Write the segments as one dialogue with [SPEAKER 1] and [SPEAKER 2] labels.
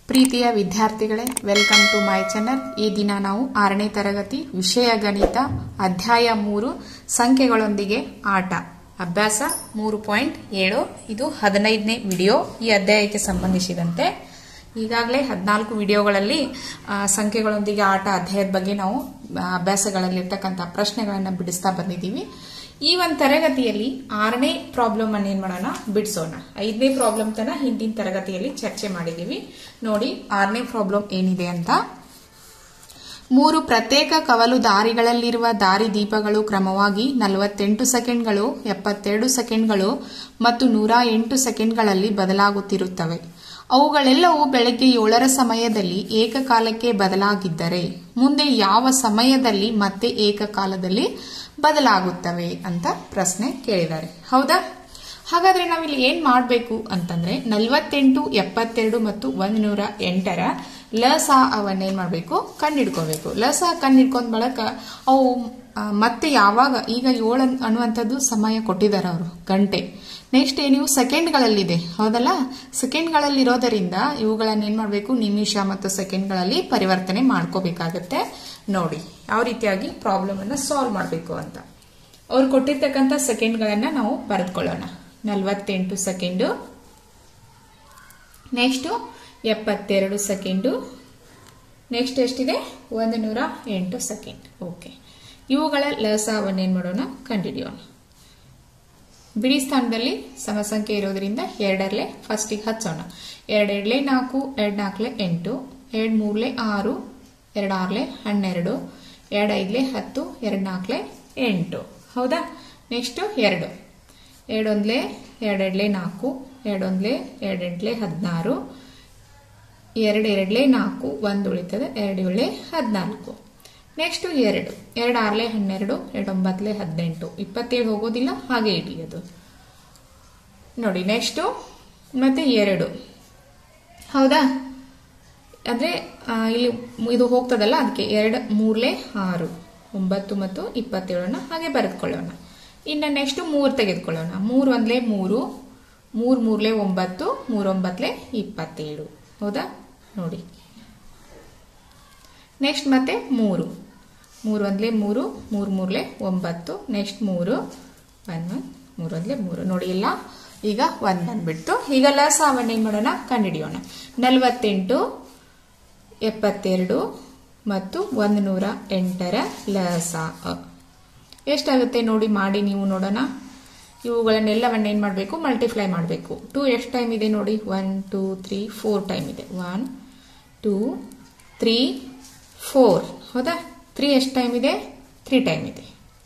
[SPEAKER 1] ಪ್ರೀತಿಯ ವಿದ್ಯಾರ್ಥಿಗಳೇ welcome to my channel ಈ ದಿನ ನಾವು ಆರನೇ ತರಗತಿ ವಿಷಯ ಗಣಿತ ಅಧ್ಯಾಯ ಮೂರು ಸಂಖ್ಯೆಗಳೊಂದಿಗೆ ಆಟ ಅಭ್ಯಾಸ ಮೂರು ಪಾಯಿಂಟ್ ಏಳು ಇದು ಹದಿನೈದನೇ ವಿಡಿಯೋ ಈ ಅಧ್ಯಾಯಕ್ಕೆ ಸಂಬಂಧಿಸಿದಂತೆ ಈಗಾಗಲೇ ಹದಿನಾಲ್ಕು ವಿಡಿಯೋಗಳಲ್ಲಿ ಆ, ಸಂಖ್ಯೆಗಳೊಂದಿಗೆ ಆಟ ಅಧ್ಯಾಯದ ಬಗ್ಗೆ ನಾವು ಆ, ಅಭ್ಯಾಸಗಳಲ್ಲಿರ್ತಕ್ಕಂಥ ಪ್ರಶ್ನೆಗಳನ್ನು ಬಿಡಿಸ್ತಾ ಬಂದಿದ್ದೀವಿ ಈ ಒಂದು ತರಗತಿಯಲ್ಲಿ ಆರನೇ ಪ್ರಾಬ್ಲಮ್ ಅನ್ನು ಏನ್ ಮಾಡೋಣ ಬಿಡಿಸೋಣ ಐದನೇ ಪ್ರಾಬ್ಲಮ್ ತನ ಹಿಂದಿನ ತರಗತಿಯಲ್ಲಿ ಚರ್ಚೆ ಮಾಡಿದೀವಿ ನೋಡಿ ಆರನೇ ಪ್ರಾಬ್ಲಮ್ ಏನಿದೆ ಅಂತ ಮೂರು ಪ್ರತ್ಯೇಕ ಕವಲು ದಾರಿಗಳಲ್ಲಿರುವ ದಾರಿ ದೀಪಗಳು ಕ್ರಮವಾಗಿ ನಲವತ್ತೆಂಟು ಸೆಕೆಂಡ್ಗಳು ಎಪ್ಪತ್ತೆರಡು ಸೆಕೆಂಡ್ಗಳು ಮತ್ತು ನೂರ ಎಂಟು ಸೆಕೆಂಡ್ಗಳಲ್ಲಿ ಬದಲಾಗುತ್ತಿರುತ್ತವೆ ಅವುಗಳೆಲ್ಲವೂ ಬೆಳಗ್ಗೆ ಏಳರ ಸಮಯದಲ್ಲಿ ಏಕಕಾಲಕ್ಕೆ ಬದಲಾಗಿದ್ದರೆ ಮುಂದೆ ಯಾವ ಸಮಯದಲ್ಲಿ ಮತ್ತೆ ಏಕಕಾಲದಲ್ಲಿ ಬದಲಾಗುತ್ತವೆ ಅಂತ ಪ್ರಶ್ನೆ ಕೇಳಿದ್ದಾರೆ ಹೌದಾ ಹಾಗಾದ್ರೆ ನಾವಿಲ್ಲಿ ಏನ್ ಮಾಡಬೇಕು ಅಂತಂದ್ರೆ ನಲವತ್ತೆಂಟು ಎಪ್ಪತ್ತೆರಡು ಮತ್ತು ಒಂದ್ ನೂರ ಎಂಟರ ಲಸ ಅವನ್ನೇನ್ ಮಾಡಬೇಕು ಕಂಡಿಡ್ಕೋಬೇಕು ಲಸ ಕಂಡಿಡ್ಕೊಂಡ್ ಬಳಕ ಅವು ಆ, ಮತ್ತೆ ಯಾವಾಗ ಈಗ ಏಳು ಅನ್- ಅನ್ನುವಂಥದ್ದು ಸಮಯ ಕೊಟ್ಟಿದ್ದಾರೆ ಅವರು ಗಂಟೆ ನೆಕ್ಸ್ಟ್ ನೀವು ಸೆಕೆಂಡ್ಗಳಲ್ಲಿದೆ ಹೌದಲ್ಲ ಸೆಕೆಂಡ್ಗಳಲ್ಲಿರೋದರಿಂದ ಇವುಗಳನ್ನ ಏನ್ ಮಾಡಬೇಕು ನಿಮಿಷ ಮತ್ತು ಸೆಕೆಂಡ್ಗಳಲ್ಲಿ ಪರಿವರ್ತನೆ ಮಾಡ್ಕೋಬೇಕಾಗತ್ತೆ ನೋಡಿ ಯಾವ ರೀತಿಯಾಗಿ ಪ್ರಾಬ್ಲಮ್ ಅನ್ನ ಸಾಲ್ವ್ ಮಾಡಬೇಕು ಅಂತ ಅವ್ರು ಕೊಟ್ಟಿರ್ತಕ್ಕಂಥ ಸೆಕೆಂಡ್ಗಳನ್ನ ನಾವು ಬರೆದುಕೊಳ್ಳೋಣ ನಲವತ್ತೆಂಟು ಸೆಕೆಂಡು ನೆಕ್ಸ್ಟು ಎಪ್ಪತ್ತೆರಡು ಸೆಕೆಂಡು ನೆಕ್ಸ್ಟ್ ಎಷ್ಟಿದೆ ಒಂದು ನೂರ ಎಂಟು ಸೆಕೆಂಡ್ ಓಕೆ ಇವುಗಳ ಲಸವನ್ನೇನು ಮಾಡೋಣ ಕಂಡುಹಿಡಿಯೋಣ ಬಿಡಿ ಸ್ಥಾನದಲ್ಲಿ ಸಮಸಂಖ್ಯೆ ಇರೋದ್ರಿಂದ ಎರಡರಲ್ಲೇ ಫಸ್ಟಿಗೆ ಹಚ್ಚೋಣ ಎರಡು ಎರಡ್ಲೆ ನಾಲ್ಕು ಎರಡು ನಾಲ್ಕಲೆ ಎಂಟು ಎರಡು ಮೂರ್ಲೆ ಆರು ಎರಡು ಆರ್ಲೆ ಹನ್ನೆರಡು ಎರಡು ಐದ್ಲೆ ಹತ್ತು ಎರಡು ನಾಲ್ಕಲೆ ಎಂಟು ಹೌದಾ ನೆಕ್ಸ್ಟು ಎರಡು ಎರಡೊಂದ್ಲೆ ಎರಡೆರಡ್ಲೆ ನಾಲ್ಕು ಎರಡೊಂದ್ಲೆ ಎರಡೆಂಟ್ಲೆ ಹದಿನಾರು ಎರಡು ಎರಡ್ಲೆ ನಾಲ್ಕು ಒಂದು ಉಳಿತದೆ ಎರಡು ಏಳೆ ಹದಿನಾಲ್ಕು ನೆಕ್ಸ್ಟ್ ಎರಡು ಎರಡು ಆರ್ಲೆ ಹನ್ನೆರಡು ಎರಡು ಒಂಬತ್ತಲೆ ಹದಿನೆಂಟು ಇಪ್ಪತ್ತೇಳು ಹೋಗೋದಿಲ್ಲ ಹಾಗೆ ಇಳಿಯೋದು ನೋಡಿ ನೆಕ್ಸ್ಟು ಮತ್ತೆ ಎರಡು ಹೌದಾ ಅಂದ್ರೆ ಆ, ಇಲ್ಲಿ ಇದು ಹೋಗ್ತದಲ್ಲ ಅದಕ್ಕೆ ಎರಡು ಮೂರ್ಲೆ ಆರು ಒಂಬತ್ತು ಮತ್ತು ಇಪ್ಪತ್ತೇಳನ್ನ ಹಾಗೆ ಬರೆದುಕೊಳ್ಳೋಣ ಇನ್ನು ನೆಕ್ಸ್ಟ್ ಮೂರು ತೆಗೆದುಕೊಳ್ಳೋಣ ಮೂರು ಒಂದ್ಲೆ ಮೂರು ಮೂರು ಮೂರ್ಲೆ ಒಂಬತ್ತು ಮೂರೊಂಬತ್ಲೆ ಇಪ್ಪತ್ತೇಳು ಹೌದಾ ನೋಡಿ ನೆಕ್ಸ್ಟ್ ಮತ್ತೆ ಮೂರು ಮೂರು ಒಂದ್ಲೆ ಮೂರು ಮೂರು ಮೂರ್ಲೆ ಒಂಬತ್ತು ನೆಕ್ಸ್ಟ್ ಮೂರು ಒನ್ ಒನ್ ಮೂರು ಒಂದ್ಲೆ ಮೂರು ನೋಡಿ ಇಲ್ಲ ಈಗ ಒಂದ್ ಬಂದ್ಬಿಡ್ತು ಈಗ ಲಸಾವನ್ನ ಏನ್ ಮಾಡೋಣ ಕಂಡುಹಿಡಿಯೋಣ ನಲವತ್ತೆಂಟು ಎಪ್ಪತ್ತೆರಡು ಮತ್ತು ಒಂದು ನೂರ ಎಂಟರ ಲಸ ಅ. ಎಷ್ಟಾಗುತ್ತೆ ನೋಡಿ ಮಾಡಿ ನೀವು ನೋಡೋಣ ಇವುಗಳನ್ನೆಲ್ಲವನ್ನ ಏನ್ ಮಾಡಬೇಕು ಮಲ್ಟಿಪ್ಲೈ ಮಾಡಬೇಕು ಟು ಎಷ್ಟು ಟೈಮ್ ಇದೆ ನೋಡಿ one two three four time ಇದೆ ಒನ್ ಟೂ ತ್ರೀ ಫೋರ್ ಹೌದಾ ತ್ರೀ ಎಷ್ಟು ಟೈಮ್ ಇದೆ ತ್ರೀ ಟೈಮ್ ಇದೆ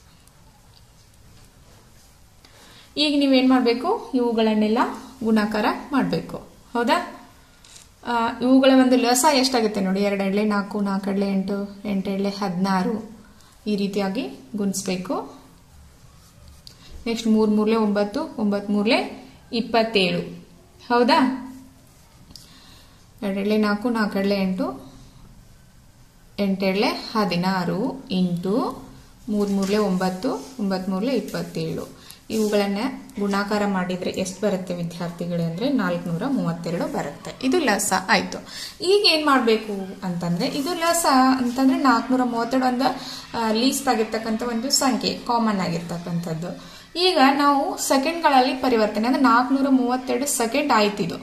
[SPEAKER 1] ಈಗ ನೀವೇನ್ ಮಾಡಬೇಕು ಇವುಗಳನ್ನೆಲ್ಲ ಗುಣಾಕಾರ ಮಾಡಬೇಕು ಹೌದಾ ಆ, ಇವುಗಳ ಒಂದು ಲಸ ಎಷ್ಟಾಗುತ್ತೆ ನೋಡಿ ಎರಡು ಎಡ್ಲೆ ನಾಲ್ಕು ನಾಲ್ಕು ಎಡ್ಲೆ ಎಂಟು ಎಂಟು ಎಡ್ಲೆ ಹದಿನಾರು ಈ ರೀತಿಯಾಗಿ ಗುಣಿಸ್ಬೇಕು ನೆಕ್ಸ್ಟ್ ಮೂರ್ ಮೂರ್ಲೆ ಒಂಬತ್ತು ಒಂಬತ್ತು ಮೂರ್ಲೆ ಇಪ್ಪತ್ತೇಳು ಹೌದಾ ಎರಡೆಡ್ಲೆ ನಾಲ್ಕು ನಾಲ್ಕೆಡ್ಲೆ ಎಂಟು ಎಂಟೆಡ್ಲೆ ಹದಿನಾರು ಇಂಟು ಮೂರ್ ಮೂರ್ಲೆ ಒಂಬತ್ತು ಒಂಬತ್ತು ಮೂರ್ಲೆ ಇಪ್ಪತ್ತೇಳು ಇವುಗಳನ್ನ ಗುಣಾಕಾರ ಮಾಡಿದ್ರೆ ಎಷ್ಟು ಬರುತ್ತೆ ವಿದ್ಯಾರ್ಥಿಗಳೇ ಅಂದ್ರೆ ನಾಲ್ಕುನೂರ ಮೂವತ್ತೆರಡು ಬರುತ್ತೆ ಇದು ಲಸ ಆಯ್ತು ಈಗ ಏನ್ ಮಾಡ್ಬೇಕು ಅಂತಂದ್ರೆ ಇದು ಲಸ ಅಂತಂದ್ರೆ ನಾಲ್ಕುನೂರ ಮೂವತ್ತೆರಡು ಒಂದು ಲೀಸ್ಟ್ ಆಗಿರ್ತಕ್ಕಂಥ ಒಂದು ಸಂಖ್ಯೆ ಕಾಮನ್ ಆಗಿರ್ತಕ್ಕಂಥದ್ದು ಈಗ ನಾವು ಸೆಕೆಂಡ್ಗಳಲ್ಲಿ ಪರಿವರ್ತನೆ ಅಂದ್ರೆ ನಾಲ್ಕುನೂರ ಮೂವತ್ತೆರಡು ಸೆಕೆಂಡ್ ಆಯ್ತಿದು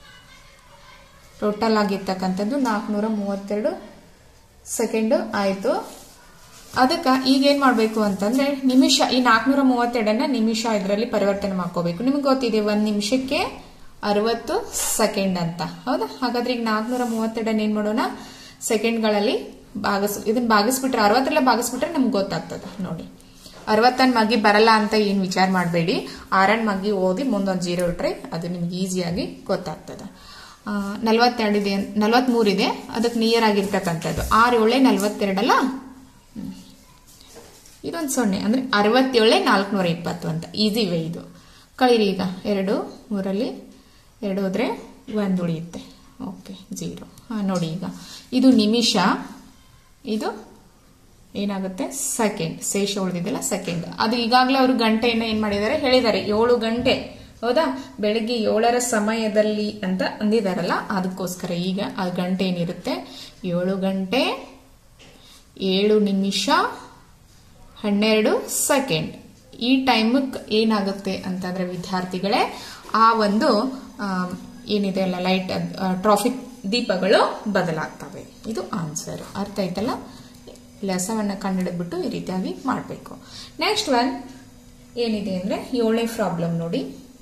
[SPEAKER 1] ಟೋಟಲ್ ಆಗಿರ್ತಕ್ಕಂಥದ್ದು ನಾಲ್ಕುನೂರ ಮೂವತ್ತೆರಡು ಸೆಕೆಂಡ್ ಆಯ್ತು ಅದಕ್ಕೆ ಈಗ ಏನ್ ಮಾಡ್ಬೇಕು ಅಂತಂದ್ರೆ ನಿಮಿಷ ಈ ನಾಲ್ಕುನೂರ ಮೂವತ್ತೆರಡನ್ನ ನಿಮಿಷ ಇದರಲ್ಲಿ ಪರಿವರ್ತನೆ ಮಾಡ್ಕೋಬೇಕು ನಿಮ್ಗೆ ಗೊತ್ತಿದೆ ಒಂದ್ ನಿಮಿಷಕ್ಕೆ ಅರವತ್ತು ಸೆಕೆಂಡ್ ಅಂತ ಹೌದಾ ಹಾಗಾದ್ರೆ ಈಗ ನಾಲ್ಕುನೂರ ಮೂವತ್ತೆರಡನ್ನ ಏನ್ ಮಾಡೋಣ ಸೆಕೆಂಡ್ಗಳಲ್ಲಿ ಭಾಗಿಸ್ ಇದನ್ನ ಭಾಗಿಸ್ಬಿಟ್ರೆ ಅರವತ್ತರಲ್ಲ ಭಾಗಿಸ್ಬಿಟ್ರೆ ನಮ್ಗೆ ಗೊತ್ತಾಗ್ತದೆ ನೋಡಿ ಅರವತ್ತನ್ ಮಗ್ಗಿ ಬರಲ್ಲ ಅಂತ ಏನ್ ವಿಚಾರ ಮಾಡಬೇಡಿ ಆರನ್ ಮಗ್ಗಿ ಓದಿ ಮುಂದೊಂದು ಜೀರೋ ಇಟ್ರೆ ಅದು ನಿಮ್ಗೆ ಈಸಿಯಾಗಿ ಗೊತ್ತಾಗ್ತದೆ ನಲ್ವತ್ತೆರಡು ಇದೆ ನಲ್ವತ್ಮೂರು ಇದೆ ಅದಕ್ಕೆ ನಿಯರ್ ಆಗಿರ್ತಕ್ಕಂಥದ್ದು ಆರು ಏಳೆ ನಲ್ವತ್ತೆರಡಲ್ಲ ಹ್ಮ್. ಇದೊಂದು ಸೊನ್ನೆ ಅಂದ್ರೆ ಅರವತ್ತೇಳೆ ನಾಲ್ಕುನೂರ ಇಪ್ಪತ್ತು ಅಂತ ಈಸಿ ವೇ ಇದು ಕಳೀರಿ ಈಗ ಎರಡು ಮೂರಲ್ಲಿ ಎರಡು ಹೋದ್ರೆ ಒಂದು ಉಳಿಯುತ್ತೆ ಓಕೆ ಜೀರೋ ಹಾಂ ನೋಡಿ ಈಗ ಇದು ನಿಮಿಷ ಇದು ಏನಾಗುತ್ತೆ ಸೆಕೆಂಡ್ ಶೇಷ ಉಳಿದಿದ್ದಲ್ಲ ಸೆಕೆಂಡ್ ಅದು ಈಗಾಗಲೇ ಅವರು ಗಂಟೆಯನ್ನ ಏನ್ ಮಾಡಿದ್ದಾರೆ ಹೇಳಿದ್ದಾರೆ ಏಳು ಗಂಟೆ ಹೌದಾ ಬೆಳಿಗ್ಗೆ ಏಳರ ಸಮಯದಲ್ಲಿ ಅಂತ ಅಂದಿದಾರಲ್ಲ ಅದಕ್ಕೋಸ್ಕರ ಈಗ ಆ ಗಂಟೆ ಏನಿರುತ್ತೆ ಏಳು ಗಂಟೆ ಏಳು ನಿಮಿಷ ಹನ್ನೆರಡು ಸೆಕೆಂಡ್ ಈ ಟೈಮಕ್ಕೆ ಏನಾಗುತ್ತೆ ಅಂತಂದ್ರೆ ವಿದ್ಯಾರ್ಥಿಗಳೇ ಆ ಒಂದು ಆ, ಏನಿದೆ ಅಲ್ಲ ಲೈಟ್ ಟ್ರಾಫಿಕ್ ದೀಪಗಳು ಬದಲಾಗ್ತವೆ ಇದು ಆನ್ಸರ್ ಅರ್ಥ ಆಯ್ತಲ್ಲ ಲೆಸವನ್ನ ಕಂಡಿಡಿದ್ಬಿಟ್ಟು ಈ ರೀತಿಯಾಗಿ ಮಾಡಬೇಕು ನೆಕ್ಸ್ಟ್ ಒನ್ ಏನಿದೆ ಅಂದ್ರೆ ಏಳನೇ ಪ್ರಾಬ್ಲಮ್ ನೋಡಿ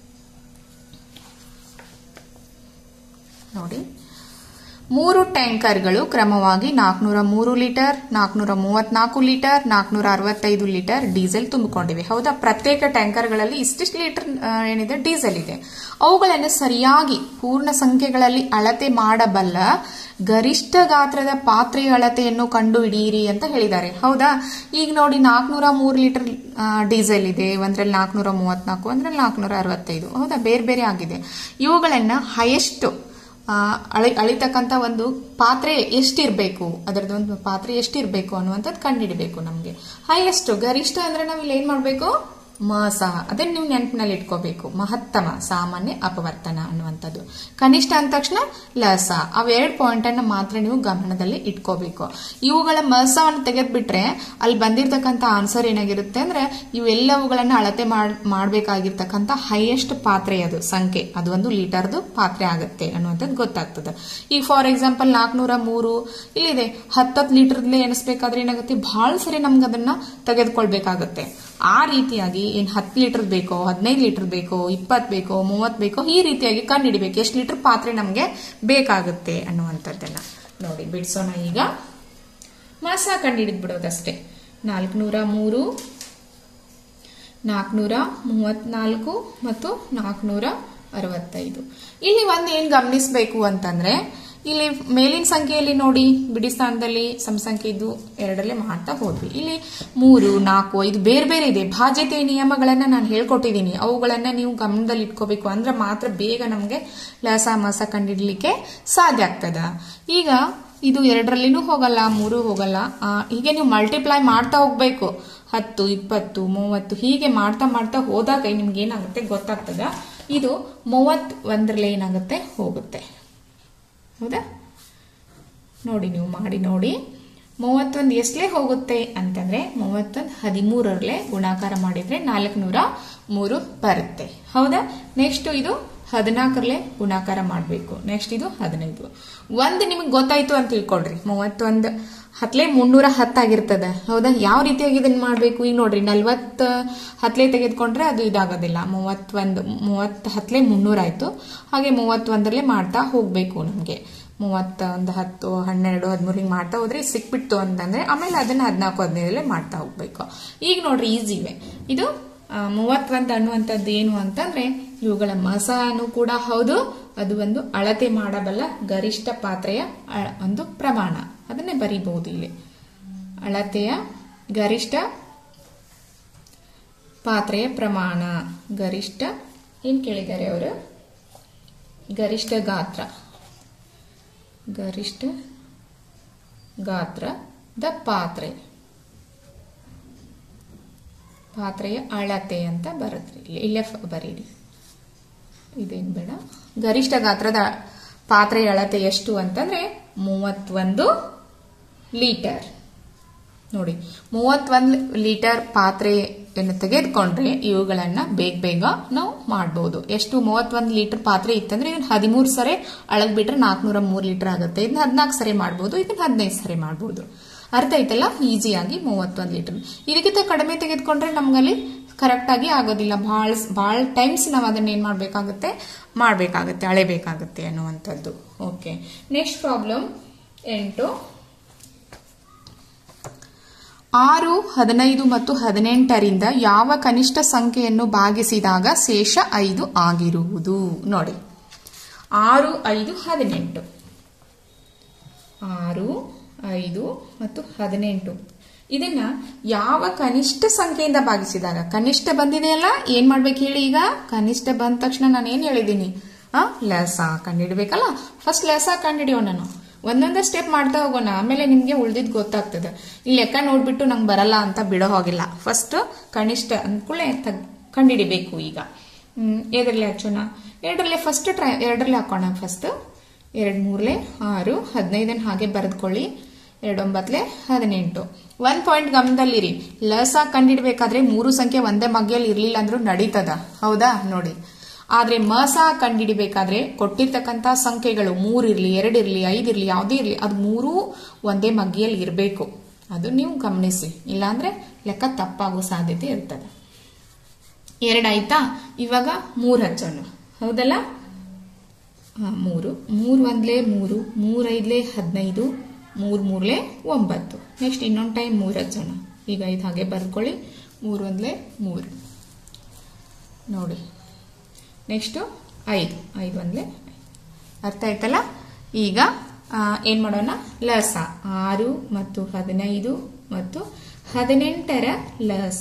[SPEAKER 1] ನೋಡಿ ಮೂರು ಟ್ಯಾಂಕರ್ಗಳು ಕ್ರಮವಾಗಿ ನಾಲ್ಕುನೂರ ಮೂರು ಲೀಟರ್ ನಾಲ್ಕುನೂರ ಮೂವತ್ನಾಲ್ಕು ಲೀಟರ್ ನಾಲ್ಕುನೂರ ಅರವತ್ತೈದು ಲೀಟರ್ ಡೀಸೆಲ್ ತುಂಬಿಕೊಂಡಿವೆ ಹೌದಾ ಪ್ರತ್ಯೇಕ ಟ್ಯಾಂಕರ್ಗಳಲ್ಲಿ ಇಷ್ಟಿಷ್ಟು ಲೀಟರ್ ಆ, ಏನಿದೆ ಡೀಸೆಲ್ ಇದೆ ಅವುಗಳನ್ನು ಸರಿಯಾಗಿ ಪೂರ್ಣ ಸಂಖ್ಯೆಗಳಲ್ಲಿ ಅಳತೆ ಮಾಡಬಲ್ಲ ಗರಿಷ್ಠ ಗಾತ್ರದ ಪಾತ್ರೆಯ ಅಳತೆಯನ್ನು ಕಂಡು ಹಿಡಿಯಿರಿ ಅಂತ ಹೇಳಿದ್ದಾರೆ ಹೌದಾ ಈಗ ನೋಡಿ ನಾಲ್ಕುನೂರ ಮೂರು ಲೀಟರ್ ಡೀಸೆಲ್ ಇದೆ ಒಂದ್ರಲ್ಲಿ ನಾಲ್ಕುನೂರ ಮೂವತ್ನಾಲ್ಕು ಒಂದ್ರಲ್ಲಿ ನಾಲ್ಕುನೂರ ಅರವತ್ತೈದು ಹೌದಾ ಬೇರೆ ಬೇರೆ ಆಗಿದೆ ಇವುಗಳನ್ನ ಹೈಯೆಸ್ಟ್ ಆ, ಅಳಿ ಅಳಿತಕ್ಕಂಥ ಒಂದು ಪಾತ್ರೆ ಎಷ್ಟಿರಬೇಕು ಅದರದ್ದು ಒಂದು ಪಾತ್ರೆ ಎಷ್ಟಿರಬೇಕು ಅನ್ನುವಂಥದ್ದು ಕಂಡುಹಿಡಬೇಕು ನಮಗೆ ಹೈಯೆಸ್ಟ್ ಗರಿಷ್ಠ ಅಂದ್ರೆ ನಾವು ಇಲ್ಲಿ ಏನ್ ಮಾಡಬೇಕು ಮಸ ಅದನ್ನ ನೀವು ನೆನಪಿನಲ್ಲಿ ಇಟ್ಕೋಬೇಕು ಮಹತ್ತಮ ಸಾಮಾನ್ಯ ಅಪವರ್ತನ ಅನ್ನುವಂಥದ್ದು ಕನಿಷ್ಠ ಅಂದ ತಕ್ಷಣ ಲಸ ಅವೆರಡು ಪಾಯಿಂಟ್ ಅನ್ನ ಮಾತ್ರ ನೀವು ಗಮನದಲ್ಲಿ ಇಟ್ಕೋಬೇಕು ಇವುಗಳ ಮಸವನ್ನು ತೆಗೆದ್ಬಿಟ್ರೆ ಅಲ್ಲಿ ಬಂದಿರತಕ್ಕಂಥ ಆನ್ಸರ್ ಏನಾಗಿರುತ್ತೆ ಅಂದ್ರೆ ಇವೆಲ್ಲವುಗಳನ್ನ ಅಳತೆ ಮಾಡ್ ಮಾಡಬೇಕಾಗಿರ್ತಕ್ಕಂಥ ಹೈಯೆಸ್ಟ್ ಪಾತ್ರೆ ಅದು ಸಂಖ್ಯೆ ಅದು ಒಂದು ಲೀಟರ್ದು ಪಾತ್ರೆ ಆಗುತ್ತೆ ಅನ್ನುವಂಥದ್ದು ಗೊತ್ತಾಗ್ತದೆ ಈಗ ಫಾರ್ ಎಕ್ಸಾಂಪಲ್ ನಾಲ್ಕನೂರ ಮೂರು ಇಲ್ಲಿದೆ ಹತ್ತತ್ತು ಲೀಟರ್ದಲ್ಲೇ ಎಣಿಸ್ಬೇಕಾದ್ರೆ ಏನಾಗುತ್ತೆ ಬಹಳ ಸರಿ ನಮ್ಗೆ ಅದನ್ನ ತೆಗೆದುಕೊಳ್ಬೇಕಾಗತ್ತೆ ಆ ರೀತಿಯಾಗಿ ಏನ್ ಹತ್ತು ಲೀಟರ್ ಬೇಕೋ ಹದಿನೈದು ಲೀಟರ್ ಬೇಕೋ ಇಪ್ಪತ್ತು ಬೇಕೋ ಮೂವತ್ತು ಬೇಕೋ ಈ ರೀತಿಯಾಗಿ ಕಂಡುಹಿಡಿಬೇಕು ಎಷ್ಟು ಲೀಟರ್ ಪಾತ್ರೆ ನಮಗೆ ಬೇಕಾಗುತ್ತೆ ಅನ್ನುವಂಥದ್ದನ್ನ ನೋಡಿ ಬಿಡಿಸೋಣ ಈಗ ಮಾಸ ಕಂಡುಹಿಡಿದು ಬಿಡೋದಷ್ಟೇ ನಾಲ್ಕುನೂರ ಮೂರು ನಾಲ್ಕುನೂರ ಮೂವತ್ನಾಲ್ಕು ಮತ್ತು ನಾಲ್ಕುನೂರ ಅರವತ್ತೈದು ಇಲ್ಲಿ ಒಂದು ಏನ್ ಗಮನಿಸಬೇಕು ಅಂತಂದ್ರೆ ಇಲ್ಲಿ ಮೇಲಿನ ಸಂಖ್ಯೆಯಲ್ಲಿ ನೋಡಿ ಬಿಡಿ ಸ್ಥಾನದಲ್ಲಿ ಸಮ ಸಂಖ್ಯೆ ಇದ್ದು ಎರಡಲ್ಲೇ ಮಾಡ್ತಾ ಹೋದ್ವಿ ಇಲ್ಲಿ ಮೂರು ನಾಲ್ಕು ಇದು ಬೇರೆ ಬೇರೆ ಇದೆ ಬಾಧ್ಯತೆ ನಿಯಮಗಳನ್ನ ನಾನು ಹೇಳ್ಕೊಟ್ಟಿದ್ದೀನಿ ಅವುಗಳನ್ನ ನೀವು ಗಮನದಲ್ಲಿ ಇಟ್ಕೋಬೇಕು ಅಂದ್ರೆ ಮಾತ್ರ ಬೇಗ ನಮಗೆ ಲಸ ಮಸ ಕಂಡಿಡ್ಲಿಕ್ಕೆ ಸಾಧ್ಯ ಆಗ್ತದ ಈಗ ಇದು ಎರಡರಲ್ಲಿನೂ ಹೋಗಲ್ಲ ಮೂರು ಹೋಗಲ್ಲ ಆ, ಹೀಗೆ ನೀವು ಮಲ್ಟಿಪ್ಲೈ ಮಾಡ್ತಾ ಹೋಗ್ಬೇಕು ಹತ್ತು ಇಪ್ಪತ್ತು ಮೂವತ್ತು ಹೀಗೆ ಮಾಡ್ತಾ ಮಾಡ್ತಾ ಹೋದಾಗ ನಿಮ್ಗೆ ಏನಾಗುತ್ತೆ ಗೊತ್ತಾಗ್ತದ ಇದು ಮೂವತ್ ಒಂದರಲ್ಲಿ ಏನಾಗುತ್ತೆ ಹೋಗುತ್ತೆ ಹೌದಾ ನೋಡಿ ನೀವು ಮಾಡಿ ನೋಡಿ ಮೂವತ್ತೊಂದು ಎಷ್ಟಲೇ ಹೋಗುತ್ತೆ ಅಂತಂದ್ರೆ ಮೂವತ್ತೊಂದು ಹದಿಮೂರರಲ್ಲೇ ಗುಣಾಕಾರ ಮಾಡಿದ್ರೆ ನಾಲ್ಕುನೂರ ಮೂರು ಬರುತ್ತೆ ಹೌದಾ ನೆಕ್ಸ್ಟ್ ಇದು ಹದಿನಾಲ್ಕರಲ್ಲೇ ಗುಣಾಕಾರ ಮಾಡಬೇಕು ನೆಕ್ಸ್ಟ್ ಇದು ಹದಿನೈದು ಒಂದು ನಿಮಗೆ ಗೊತ್ತಾಯ್ತು ಅಂತ ತಿಳ್ಕೊಳ್ರಿ ಮೂವತ್ತೊಂದು ಹತ್ಲೆ ಮುನ್ನೂರ ಹತ್ತಾಗಿರ್ತದೆ ಹೌದಾ ಯಾವ ರೀತಿಯಾಗಿ ಇದನ್ನ ಮಾಡಬೇಕು ಈಗ ನೋಡ್ರಿ ನಲ್ವತ್ತ ಹತ್ಲೆ ತೆಗೆದುಕೊಂಡ್ರೆ ಅದು ಇದಾಗೋದಿಲ್ಲ ಮೂವತ್ತೊಂದು ಮೂವತ್ತು ಹತ್ಲೆ ಮುನ್ನೂರ ಆಯ್ತು ಹಾಗೆ ಮೂವತ್ತೊಂದರಲ್ಲೇ ಮಾಡ್ತಾ ಹೋಗ್ಬೇಕು ನಮಗೆ ಮೂವತ್ತೊಂದು ಹತ್ತು ಹನ್ನೆರಡು ಹದಿಮೂರು ಹಿಂಗೆ ಮಾಡ್ತಾ ಹೋದ್ರೆ ಸಿಕ್ಬಿಟ್ಟು ಅಂತಂದ್ರೆ ಆಮೇಲೆ ಅದನ್ನ ಹದಿನಾಲ್ಕು ಹದಿನೈದರಲ್ಲೇ ಮಾಡ್ತಾ ಹೋಗ್ಬೇಕು ಈಗ ನೋಡ್ರಿ ಈಸಿ ಇವೆ ಇದು ಆ, ಮೂವತ್ತೊಂದು ಅನ್ನುವಂಥದ್ದು ಏನು ಅಂತಂದ್ರೆ ಇವುಗಳ ಮಸಾನು ಕೂಡ ಹೌದು ಅದು ಒಂದು ಅಳತೆ ಮಾಡಬಲ್ಲ ಗರಿಷ್ಠ ಪಾತ್ರೆಯ ಅ- ಒಂದು ಪ್ರಮಾಣ ಅದನ್ನೇ ಬರೀಬಹುದು ಇಲ್ಲಿ ಅಳತೆಯ ಗರಿಷ್ಠ ಪಾತ್ರೆಯ ಪ್ರಮಾಣ ಗರಿಷ್ಠ ಏನ್ ಕೇಳಿದ್ದಾರೆ ಅವರು ಗರಿಷ್ಠ ಗಾತ್ರ ಗರಿಷ್ಠ ಗಾತ್ರದ ಪಾತ್ರೆ ಪಾತ್ರೆಯ ಅಳತೆ ಅಂತ ಬರುತ್ತೆ ಇಲ್ಲಿ ಇಲ್ಲೇ ಫ- ಬರೀರಿ ಇದೇನು ಬೇಡ ಗರಿಷ್ಠ ಗಾತ್ರದ ಪಾತ್ರೆಯ ಅಳತೆ ಎಷ್ಟು ಅಂತಂದ್ರೆ ಮೂವತ್ತೊಂದು ಲೀಟರ್ ನೋಡಿ ಮೂವತ್ತೊಂದು ಲೀಟರ್ ಪಾತ್ರೆಯನ್ನು ತೆಗೆದುಕೊಂಡ್ರೆ ಇವುಗಳನ್ನ ಬೇಗ ಬೇಗ ನಾವು ಮಾಡಬಹುದು ಎಷ್ಟು ಮೂವತ್ತೊಂದು ಲೀಟರ್ ಪಾತ್ರೆ ಇತ್ತಂದ್ರೆ ಇದನ್ನ ಹದಿಮೂರು ಸರಿ ಅಳಗ್ಬಿಟ್ರೆ ನಾಲ್ಕುನೂರ ಮೂರು ಲೀಟರ್ ಆಗುತ್ತೆ ಇದನ್ನ ಹದಿನಾಲ್ಕು ಸರಿ ಮಾಡಬಹುದು ಇದನ್ನ ಹದಿನೈದು ಸರಿ ಮಾಡಬಹುದು ಅರ್ಥ ಐತಲ್ಲ ಈಸಿಯಾಗಿ ಮೂವತ್ತೊಂದು ಲೀಟರ್ ಇದಕ್ಕಿಂತ ಕಡಿಮೆ ತೆಗೆದುಕೊಂಡ್ರೆ ನಮ್ಗಲ್ಲಿ ಕರೆಕ್ಟ್ ಆಗಿ ಆಗೋದಿಲ್ಲ ಭಾಳ ಭಾಳ ಟೈಮ್ಸ್ ನಾವು ಅದನ್ನ ಏನ್ ಮಾಡಬೇಕಾಗುತ್ತೆ ಮಾಡಬೇಕಾಗುತ್ತೆ ಅಳೆಬೇಕಾಗುತ್ತೆ ಅನ್ನುವಂಥದ್ದು ಓಕೆ ನೆಕ್ಸ್ಟ್ ಪ್ರಾಬ್ಲಮ್ ಎಂಟು ಆರು ಹದಿನೈದು ಮತ್ತು ಹದಿನೆಂಟರಿಂದ ಯಾವ ಕನಿಷ್ಠ ಸಂಖ್ಯೆಯನ್ನು ಭಾಗಿಸಿದಾಗ ಶೇಷ ಐದು ಆಗಿರುವುದು ನೋಡಿ ಆರು ಐದು ಹದಿನೆಂಟು ಆರು ಐದು ಮತ್ತು ಹದಿನೆಂಟು ಇದನ್ನ ಯಾವ ಕನಿಷ್ಠ ಸಂಖ್ಯೆಯಿಂದ ಭಾಗಿಸಿದಾಗ ಕನಿಷ್ಠ ಬಂದಿದೆಯಲ್ಲ ಏನ್ ಮಾಡ್ಬೇಕು ಹೇಳಿ ಈಗ ಕನಿಷ್ಠ ಬಂದ ತಕ್ಷಣ ನಾನು ಏನ್ ಹೇಳಿದ್ದೀನಿ ಆ ಲೆಸ ಕಂಡಿಡ್ಬೇಕಲ್ಲ ಫಸ್ಟ್ ಲೆಸ ಕಂಡಿಡಿಯೋಣ ನಾನು ಒಂದೊಂದೇ ಸ್ಟೆಪ್ ಮಾಡ್ತಾ ಹೋಗೋಣ ಆಮೇಲೆ ನಿಮ್ಗೆ ಉಳ್ದಿದ್ ಗೊತ್ತಾಗ್ತದೆ ಇಲ್ಲಿ ಲೆಕ್ಕ ನೋಡ್ಬಿಟ್ಟು ನಂಗೆ ಬರಲ್ಲ ಅಂತ ಬಿಡೋ ಹೋಗಿಲ್ಲ ಫಸ್ಟ್ ಕನಿಷ್ಠ ಅಂದ್ಕೂಳೆ ಕಂಡಿಡಿಬೇಕು ಈಗ ಎದರಲ್ಲಿ ಹಚ್ಚೋಣ ಎರಡರಲ್ಲೇ ಫಸ್ಟ್ ಟ್ರೈ ಎರಡರಲ್ಲೇ ಹಾಕೋಣ ಫಸ್ಟ್ ಎರಡು ಮೂರ್ಲೆ ಆರು ಹದಿನೈದನ್ನು ಹಾಗೆ ಬರೆದುಕೊಳ್ಳಿ ಎರಡೊಂಬತ್ಲೆ ಹದಿನೆಂಟು ಒಂದ್ ಪಾಯಿಂಟ್ ಗಮನದಲ್ಲಿರಿ ಲಸ ಕಂಡಿಡ್ಬೇಕಾದ್ರೆ ಮೂರು ಸಂಖ್ಯೆ ಒಂದೇ ಮಗ್ಗೆಯಲ್ಲಿ ಇರ್ಲಿಲ್ಲ ಅಂದ್ರೂ ನಡೀತದ ಹೌದಾ ನೋಡಿ ಆದ್ರೆ ಮಸ ಕಂಡಿಡಿಬೇಕಾದ್ರೆ ಕೊಟ್ಟಿರ್ತಕ್ಕಂಥ ಸಂಖ್ಯೆಗಳು ಮೂರಿರ್ಲಿ ಎರಡಿರ್ಲಿ ಐದಿರ್ಲಿ ಯಾವುದೇ ಇರ್ಲಿ ಅದು ಮೂರೂ ಒಂದೇ ಮಗ್ಗಿಯಲ್ಲಿ ಇರಬೇಕು ಅದು ನೀವು ಗಮನಿಸಿ ಇಲ್ಲಾಂದ್ರೆ ಲೆಕ್ಕ ತಪ್ಪಾಗೋ ಸಾಧ್ಯತೆ ಇರ್ತದೆ ಎರಡಾಯ್ತಾ ಇವಾಗ ಮೂರು ಹಚ್ಚೋಣ ಹೌದಲ್ಲ ಹಾ, ಮೂರು ಮೂರು ಒಂದ್ಲೆ ಮೂರು ಮೂರೈದ್ಲೆ ಹದಿನೈದು ಮೂರು ಮೂರ್ಲೆ ಒಂಬತ್ತು ನೆಕ್ಸ್ಟ್ ಇನ್ನೊಂದು ಟೈಮ್ ಮೂರು ಹಚ್ಚೋಣ ಈಗ ಇದು ಹಾಗೆ ಬರ್ಕೊಳ್ಳಿ ಮೂರು ಒಂದ್ಲೆ ಮೂರು ನೋಡಿ ನೆಕ್ಸ್ಟು ಐದು ಐದು ಒಂದ್ಲೆ ಅರ್ಥ ಆಯ್ತಲ್ಲ ಈಗ ಆ, ಏನ್ ಮಾಡೋಣ ಲಸ ಆರು ಮತ್ತು ಹದಿನೈದು ಮತ್ತು ಹದಿನೆಂಟರ ಲಸ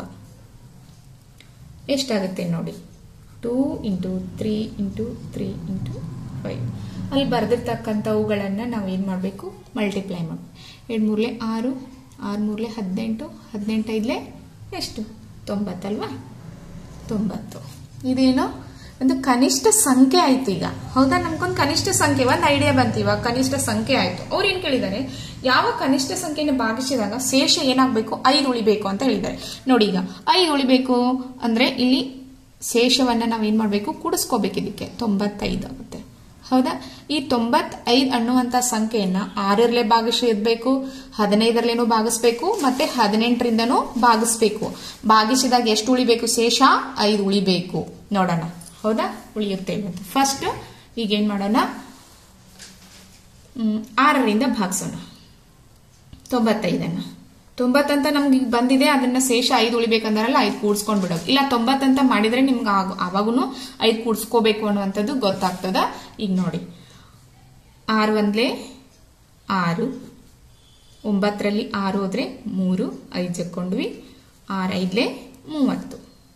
[SPEAKER 1] ಎಷ್ಟಾಗುತ್ತೆ ನೋಡಿ two into three into three into five ಅಲ್ಲಿ ಬರೆದಿರ್ತಕ್ಕಂಥವುಗಳನ್ನು ನಾವು ಏನು ಮಾಡಬೇಕು ಮಲ್ಟಿಪ್ಲೈ ಮಾಡಬೇಕು ಎರಡು ಮೂರಲೆ ಆರು ಆರು ಮೂರಲೆ ಹದಿನೆಂಟು ಹದಿನೆಂಟು ಐದಲೆ ಎಷ್ಟು ತೊಂಬತ್ತಲ್ವಾ ತೊಂಬತ್ತು ಇದೇನು ಒಂದು ಕನಿಷ್ಠ ಸಂಖ್ಯೆ ಆಯ್ತು ಈಗ ಹೌದಾ ನಮ್ಗೊಂದು ಕನಿಷ್ಠ ಸಂಖ್ಯೆ ಒಂದು ಐಡಿಯಾ ಬಂತು ಇವಾಗ ಕನಿಷ್ಠ ಸಂಖ್ಯೆ ಆಯ್ತು ಅವ್ರು ಏನ್ ಕೇಳಿದ್ದಾರೆ ಯಾವ ಕನಿಷ್ಠ ಸಂಖ್ಯೆನ ಭಾಗಿಸಿದಾಗ ಶೇಷ ಏನಾಗಬೇಕು ಐದು ಉಳಿಬೇಕು ಅಂತ ಹೇಳಿದ್ದಾರೆ ನೋಡಿ ಈಗ ಐದು ಉಳಿಬೇಕು ಅಂದ್ರೆ ಇಲ್ಲಿ ಶೇಷವನ್ನ ನಾವೇನ್ ಮಾಡಬೇಕು ಕೂಡಿಸ್ಕೋಬೇಕು ಇದಕ್ಕೆ ತೊಂಬತ್ತೈದು ಆಗುತ್ತೆ ಹೌದಾ ಈ ತೊಂಬತ್ತೈದು ಅನ್ನುವಂತ ಸಂಖ್ಯೆಯನ್ನ ಆರರಲ್ಲೇ ಭಾಗಿಸಿರ್ಬೇಕು ಹದಿನೈದರಲ್ಲೇನೂ ಭಾಗಿಸ್ಬೇಕು ಮತ್ತೆ ಹದಿನೆಂಟರಿಂದನೂ ಭಾಗಿಸ್ಬೇಕು ಭಾಗಿಸಿದಾಗ ಎಷ್ಟು ಉಳಿಬೇಕು ಶೇಷ ಐದು ಉಳಿಬೇಕು ನೋಡೋಣ ಹೌದಾ ಉಳಿಯುತ್ತೆ ಇವತ್ತು ಫಸ್ಟ್ ಈಗ ಏನ್ ಮಾಡೋಣ ಹ್ಮ್, ಆರರಿಂದ ಭಾಗಿಸೋಣ ತೊಂಬತ್ತೈದನ್ನ ತೊಂಬತ್ತಂತ ನಮ್ಗೆ ಈಗ ಬಂದಿದೆ ಅದನ್ನ ಶೇಷ ಐದು ಉಳಿಬೇಕಂದ್ರಲ್ಲ ಐದು ಕೂಡ್ಸ್ಕೊಂಡ್ ಬಿಡೋದು ಇಲ್ಲ ತೊಂಬತ್ತಂತ ಮಾಡಿದ್ರೆ ನಿಮ್ಗೆ ಆಗ ಅವಾಗೂ ಐದು ಕೂಡ್ಸ್ಕೋಬೇಕು ಅನ್ನುವಂಥದ್ದು ಗೊತ್ತಾಗ್ತದ ಈಗ ನೋಡಿ ಆರು ಒಂದ್ಲೆ ಆರು ಒಂಬತ್ತರಲ್ಲಿ ಆರು ಹೋದ್ರೆ ಮೂರು ಐದು ಜಕ್ಕೊಂಡ್ವಿ ಆರು ಐದ್ಲೆ ಮೂವತ್ತು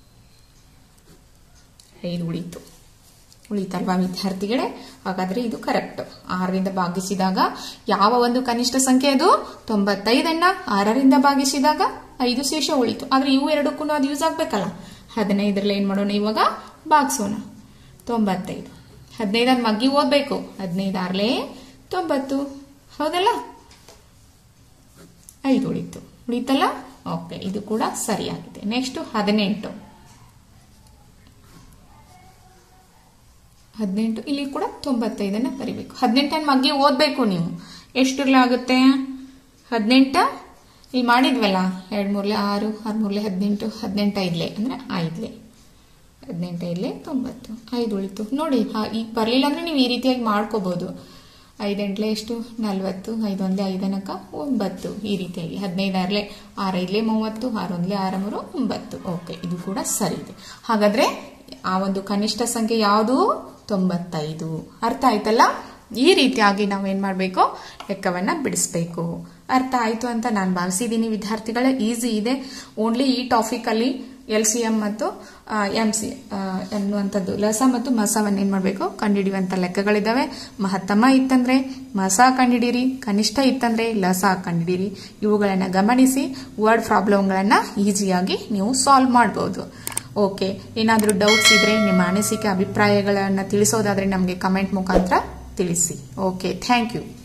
[SPEAKER 1] ಐದು ಉಳಿತು ಉಳಿತಲ್ವಾ ವಿದ್ಯಾರ್ಥಿಗಳೇ ಹಾಗಾದ್ರೆ ಇದು ಕರೆಕ್ಟ್ ಆರರಿಂದ ಭಾಗಿಸಿದಾಗ ಯಾವ ಒಂದು ಕನಿಷ್ಠ ಸಂಖ್ಯೆ ಅದು ತೊಂಬತ್ತೈದನ್ನ ಆರರಿಂದ ಭಾಗಿಸಿದಾಗ ಐದು ಶೇಷ ಉಳಿತು ಆದ್ರೆ ಇವು ಎರಡಕ್ಕೂ ಅದು ಯೂಸ್ ಆಗ್ಬೇಕಲ್ಲ ಹದಿನೈದರಲ್ಲಿ ಏನ್ ಮಾಡೋಣ ಇವಾಗ ಭಾಗಿಸೋಣ ತೊಂಬತ್ತೈದು ಹದಿನೈದರ ಮಗ್ಗಿ ಓದ್ಬೇಕು ಹದಿನೈದು ಆರ್ಲೆ ತೊಂಬತ್ತು ಹೌದಲ್ಲ ಐದು ಉಳಿತು ಉಳಿತಲ್ಲ ಓಕೆ ಇದು ಕೂಡ ಸರಿಯಾಗಿದೆ ನೆಕ್ಸ್ಟ್ ಹದಿನೆಂಟು ಹದಿನೆಂಟು ಇಲ್ಲಿ ಕೂಡ ತೊಂಬತ್ತೈದನ್ನ ಬರಿಬೇಕು ಹದಿನೆಂಟನ್ನು ಮಗ್ಗಿ ಓದ್ಬೇಕು ನೀವು ಎಷ್ಟಿರ್ಲ ಆಗುತ್ತೆ ಹದಿನೆಂಟ ಇಲ್ಲಿ ಮಾಡಿದ್ವಲ್ಲ ಎರಡು ಮೂರ್ಲೆ ಆರು ಆರು ಮೂರ್ಲೆ ಹದಿನೆಂಟು ಹದಿನೆಂಟು ಐದ್ಲೆ ಅಂದ್ರೆ ಐದ್ಲೆ ಹದಿನೆಂಟು ಐದ್ಲೆ ತೊಂಬತ್ತು ಐದು ಉಳಿತು ನೋಡಿ ಹಾ- ಈಗ ಬರಲಿಲ್ಲ ಅಂದ್ರೆ ನೀವು ಈ ರೀತಿಯಾಗಿ ಮಾಡ್ಕೋಬಹುದು ಐದೆಂಟ್ಲೆ ಎಷ್ಟು ನಲ್ವತ್ತು ಐದೊಂದ್ಲೆ ಐದನಕ ಒಂಬತ್ತು ಈ ರೀತಿಯಾಗಿ ಹದಿನೈದಾರ್ಲೆ ಆರೈದ್ಲೆ ಮೂವತ್ತು ಆರೊಂದ್ಲೆ ಆರ ಮೂರು ಒಂಬತ್ತು ಓಕೆ ಇದು ಕೂಡ ಸರಿ ಇದೆ ಹಾಗಾದ್ರೆ ಆ ಒಂದು ಕನಿಷ್ಠ ಸಂಖ್ಯೆ ಯಾವುದು ತೊಂಬತ್ತೈದು ಅರ್ಥ ಆಯ್ತಲ್ಲ ಈ ರೀತಿಯಾಗಿ ನಾವೇನ್ ಮಾಡಬೇಕು ಲೆಕ್ಕವನ್ನ ಬಿಡಿಸ್ಬೇಕು ಅರ್ಥ ಆಯ್ತು ಅಂತ ನಾನು ಭಾವಿಸಿದ್ದೀನಿ ವಿದ್ಯಾರ್ಥಿಗಳೇ ಈಸಿ ಇದೆ ಓನ್ಲಿ ಈ ಟಾಪಿಕ್ ಅಲ್ಲಿ ಎಲ್ ಸಿ ಎಂ ಮತ್ತು ಎಂ ಸಿ ಎನ್ನುವಂಥದ್ದು ಲಸ ಮತ್ತು ಮಸವನ್ನ ಏನ್ ಮಾಡಬೇಕು ಕಂಡುಹಿಡಿಯುವಂತ ಲೆಕ್ಕಗಳಿದಾವೆ ಮಹತ್ತಮ ಇತ್ತಂದ್ರೆ ಮಸ ಕಂಡುಹಿಡೀರಿ ಕನಿಷ್ಠ ಇತ್ತಂದ್ರೆ ಲಸ ಕಂಡುಹಿಡೀರಿ ಇವುಗಳನ್ನ ಗಮನಿಸಿ ವರ್ಡ್ ಪ್ರಾಬ್ಲಮ್ಗಳನ್ನ ಈಸಿಯಾಗಿ ನೀವು ಸಾಲ್ವ್ ಮಾಡಬಹುದು ಓಕೆ ಏನಾದರೂ ಡೌಟ್ಸ್ ಇದ್ರೆ ನಿಮ್ಮ ಅನಿಸಿಕೆ ಅಭಿಪ್ರಾಯಗಳನ್ನ ತಿಳಿಸೋದಾದ್ರೆ ನಮಗೆ ಕಮೆಂಟ್ ಮುಖಾಂತರ ತಿಳಿಸಿ ಓಕೆ ಥ್ಯಾಂಕ್ ಯು